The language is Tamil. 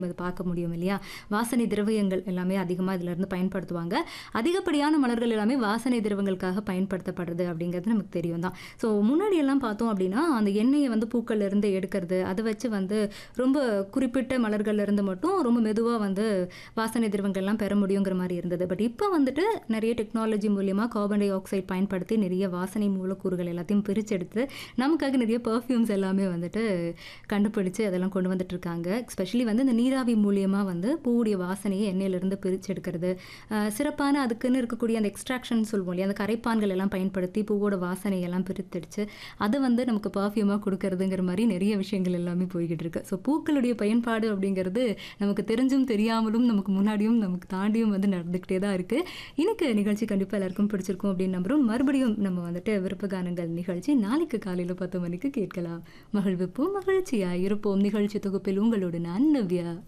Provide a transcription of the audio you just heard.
அது பார்க்க முடியும் இல்லையா வாசனை திரவியங்கள் எல்லாமே அதிகமாக இதிலிருந்து பயன்படுத்துவாங்க அதிகப்படியான மலர்கள் எல்லாமே வாசனை திரவங்களுக்காக பயன்படுத்தப்படுறது அப்படிங்கிறது நமக்கு தெரியும் தான் ஸோ முன்னாடி எல்லாம் பார்த்தோம் அப்படின்னா அந்த எண்ணெயை வந்து பூக்கள்ல இருந்து எடுக்கிறது அதை வச்சு வந்து ரொம்ப குறிப்பிட்ட மலர்கள்ல இருந்து மட்டும் ரொம்ப மெதுவாக வந்து வாசனை திரவங்கள்லாம் பெற முடியுங்கிற மாதிரி இருந்தது பட் இப்போ வந்துட்டு நிறைய டெக்னாலஜி மூலியமாக கார்பன் டை ஆக்சைடு பயன்படுத்தி நிறைய வாசனை மூலக்கூறுகள் எல்லாத்தையும் பிரிச்செடுத்து நமக்காக நிறைய பர்ஃப்யூம்ஸ் எல்லாமே வந்துட்டு கண்டுபிடிச்சு அதெல்லாம் கொண்டு வந்துட்டு இருக்காங்க எஸ்பெஷலி வந்து இந்த நீராவி மூலியமாக வந்து பூவுடைய வாசனையை எண்ணெயிலிருந்து பிரிச்செடுக்கிறது அஹ் சிறப்பான அதுக்குன்னு இருக்கக்கூடிய அந்த எக்ஸ்ட்ராக்ஷன் சொல்லுவோம் இல்லையா அந்த கரைப்பான்கள் எல்லாம் பயன்படுத்தி பூவோட வாசனையெல்லாம் பிரித்தெடுத்து அதை வந்து நமக்கு பர்ஃப்யூமாக கொடுக்கறதுங்கிற மாதிரி நிறைய விஷயங்கள் எல்லாமே போய்கிட்டு இருக்கு ஸோ பூக்களுடைய பயன்பாடு அப்படிங்கிறது நமக்கு தெரிஞ்சும் தெரியாமலும் நமக்கு முன்னாடியும் நமக்கு தாண்டியும் வந்து நடந்துக்கிட்டே தான் இருக்குது இன்னைக்கு நிகழ்ச்சி கண்டிப்பாக எல்லாருக்கும் பிடிச்சிருக்கும் அப்படின்னு நம்புறோம் மறுபடியும் நம்ம வந்துட்டு விருப்ப கானங்கள் நிகழ்ச்சி நாளைக்கு காலையில் பத்து மணிக்கு கேட்கலாம் மகிழ்விப்போம் மகிழ்ச்சியா இருப்போம் நிகழ்ச்சி தொகுப்பில் உங்களோடு நான் நவ்யா